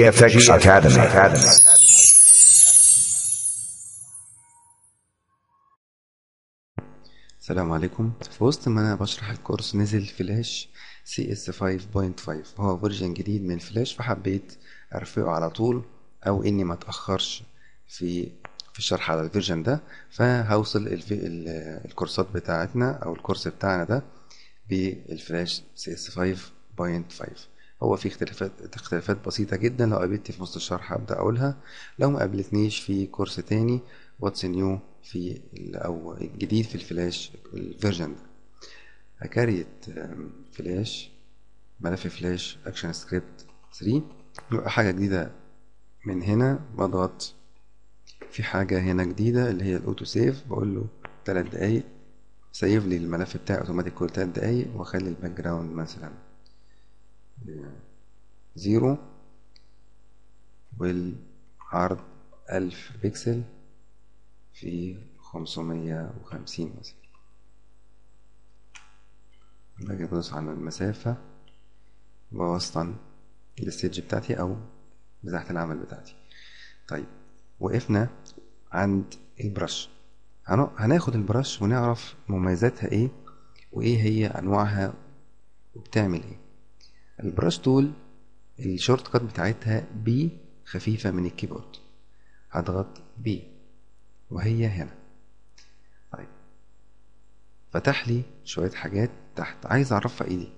GFX Academy. Academy. السلام عليكم في وسط ما انا بشرح الكورس نزل فلاش سي اس 5.5 هو فيرجن جديد من الفلاش فحبيت ارفعه على طول او اني ما اتاخرش في في الشرح على الفيرجن ده فهوصل الفي... ال- الكورسات بتاعتنا او الكورس بتاعنا ده بالفلاش سي اس 5.5 هو في اختلافات اختلافات بسيطة جدا لو قابلتني في نص الشرح هبدأ أقولها لو ما قابلتنيش في كورس تاني واتس نيو في ال- أو الجديد في الفلاش الفيرجن ده هكريت آم، فلاش ملف فلاش اكشن سكريبت 3 يبقى حاجة جديدة من هنا بضغط في حاجة هنا جديدة اللي هي الأوتو سيف بقول له تلات دقايق سيف لي الملف بتاعي اوتوماتيك كل تلات دقايق واخلي الباك جراوند مثلا زيرو والعرض ألف بيكسل في خمسمية وخمسين مثلا باجي بدوس على المسافة بوسطن الستيج بتاعتي أو مساحة العمل بتاعتي طيب وقفنا عند البرش هن- هناخد البرش ونعرف مميزاتها ايه وايه هي انواعها وبتعمل ايه البرش تول الشورت كات بتاعتها بي خفيفة من الكيبورد هضغط بي وهي هنا طيب فتح لي شوية حاجات تحت عايز اعرفها ايه دي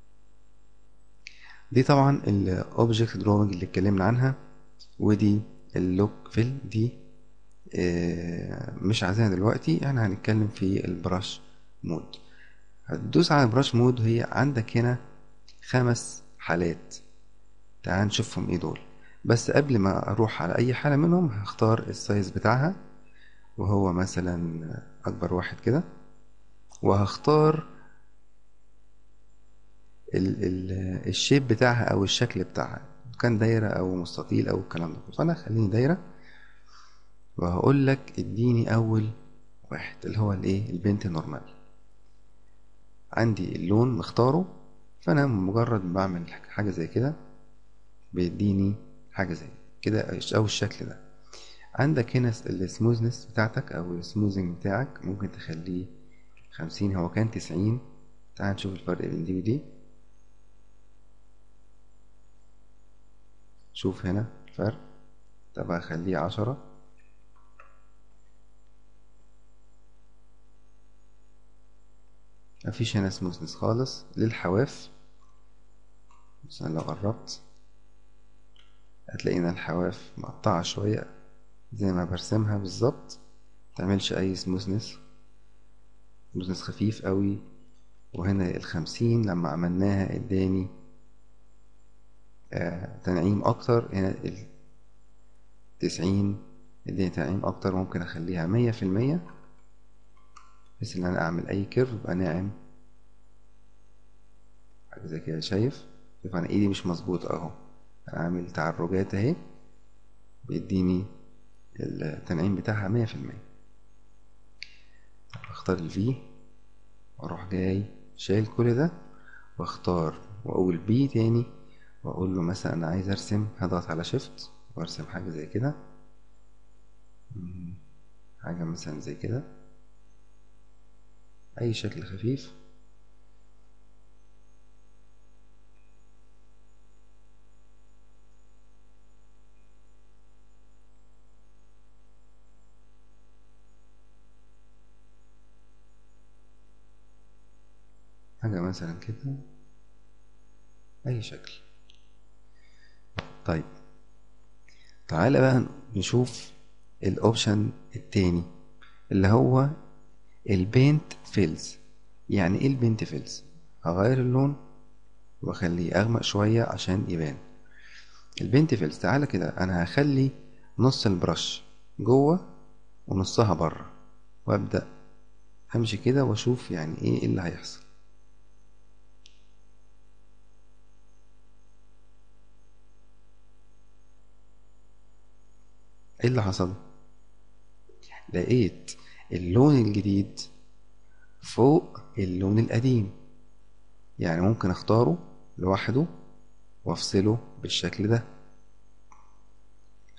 دي طبعا الاوبجكت دروينج اللي اتكلمنا عنها ودي اللوك فيل دي آه، مش عايزينها دلوقتي احنا هنتكلم في البراش مود هتدوس على البراش مود هي عندك هنا خمس حالات تعال نشوفهم ايه دول بس قبل ما اروح على اي حالة منهم هختار السايز بتاعها وهو مثلا اكبر واحد كده وهختار ال ال الشيب بتاعها او الشكل بتاعها كان دايرة او مستطيل او الكلام ده فانا خليني دايرة وهقول لك اديني اول واحد اللي هو الايه البنت نورمال عندي اللون مختاره فانا مجرد بعمل حاجة زي كده بيديني حاجة زي كده او الشكل ده عندك هنا السموزنس بتاعتك او السموزنج بتاعك ممكن تخليه خمسين هو كان تسعين تعال نشوف الفرق بين دي ودي شوف هنا الفرق طب هخليه عشرة مفيش هنا سموثنس خالص للحواف مثلا لو قربت هتلاقي ان الحواف مقطعة شوية زي ما برسمها بالظبط متعملش اي سموثنس سموثنس خفيف قوي وهنا الخمسين لما عملناها اداني آه تنعيم اكتر هنا التسعين اداني تنعيم اكتر ممكن اخليها مية في المية بحيث ان انا اعمل اي كيرف يبقى ناعم حاجة زي كده شايف شوف انا ايدي مش مظبوطة اهو انا عامل تعرجات اهي بيديني التنعيم بتاعها مية في المية اختار الفي واروح جاي شايل كل ده واختار واقول بي تاني واقول له مثلا انا عايز ارسم هضغط على شيفت وارسم حاجة زي كده حاجة مثلا زي كده اي شكل خفيف حاجة مثلا كده أي شكل طيب تعالى بقى نشوف الأوبشن التاني اللي هو البينت فيلز يعني ايه البينت فيلز هغير اللون واخليه اغمق شوية عشان يبان البينت فيلز تعالى كده انا هخلي نص البرش جوه ونصها بره وابدأ امشي كده واشوف يعني ايه اللي هيحصل ايه اللي حصل لقيت اللون الجديد فوق اللون القديم يعني ممكن اختاره لوحده وافصله بالشكل ده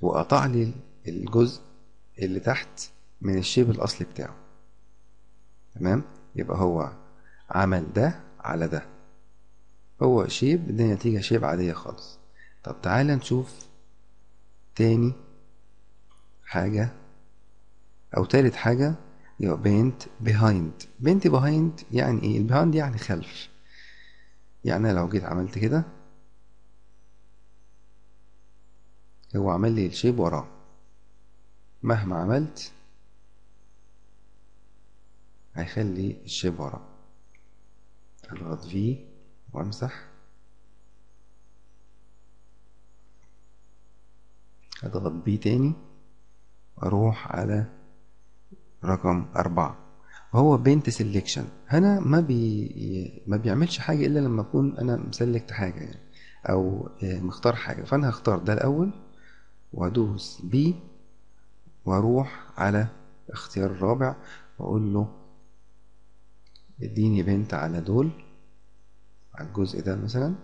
وقطع لي الجزء اللي تحت من الشيب الأصلي بتاعه تمام يبقى هو عمل ده على ده هو شيب دي نتيجة شيب عادية خالص طب تعالى نشوف تاني حاجة أو تالت حاجة يبقى بينت behind بينت behind يعني ايه البيهايند يعني خلف يعني أنا لو جيت عملت كده هو عمل لي الشيب وراه مهما عملت هيخلي الشيب وراه اضغط في وامسح اضغط بي تاني واروح على رقم أربعة وهو بينت سيلكشن هنا ما بي ما بيعملش حاجة إلا لما أكون أنا مسلكت حاجة يعني أو مختار حاجة فأنا هختار ده الأول وأدوس بي وأروح على اختيار الرابع وأقول له اديني بنت على دول على الجزء ده مثلا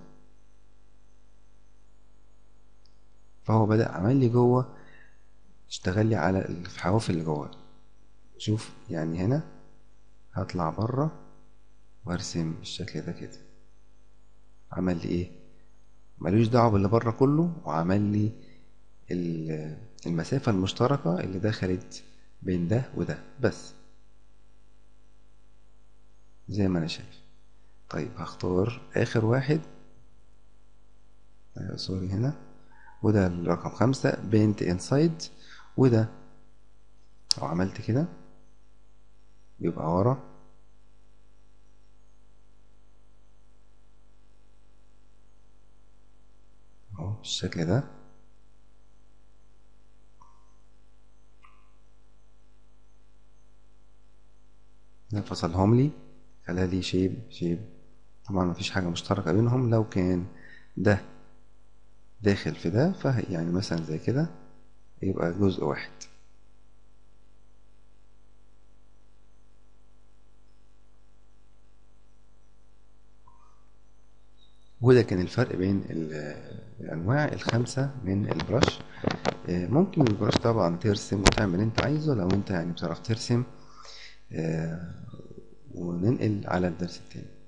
فهو بدأ عمل لي جوه اشتغل لي على الحواف اللي جوه شوف يعني هنا هطلع بره وارسم بالشكل ده كده عمل لي ايه ملوش دعوه باللي بره كله وعمل لي المسافه المشتركه اللي دخلت بين ده وده بس زي ما انا شايف طيب هختار اخر واحد أيوة سوري هنا وده الرقم خمسة بينت انسايد وده لو عملت كده بيبقى ورا اهو بالشكل ده ده فصلهم لي خلى لي شيب شيب طبعا مفيش حاجة مشتركة بينهم لو كان ده داخل في ده فه يعني مثلا زي كده يبقى جزء واحد وده كان الفرق بين الأنواع الخمسة من البرش ممكن البرش طبعا ترسم وتعمل اللي انت عايزه لو انت يعني بتعرف ترسم وننقل على الدرس التاني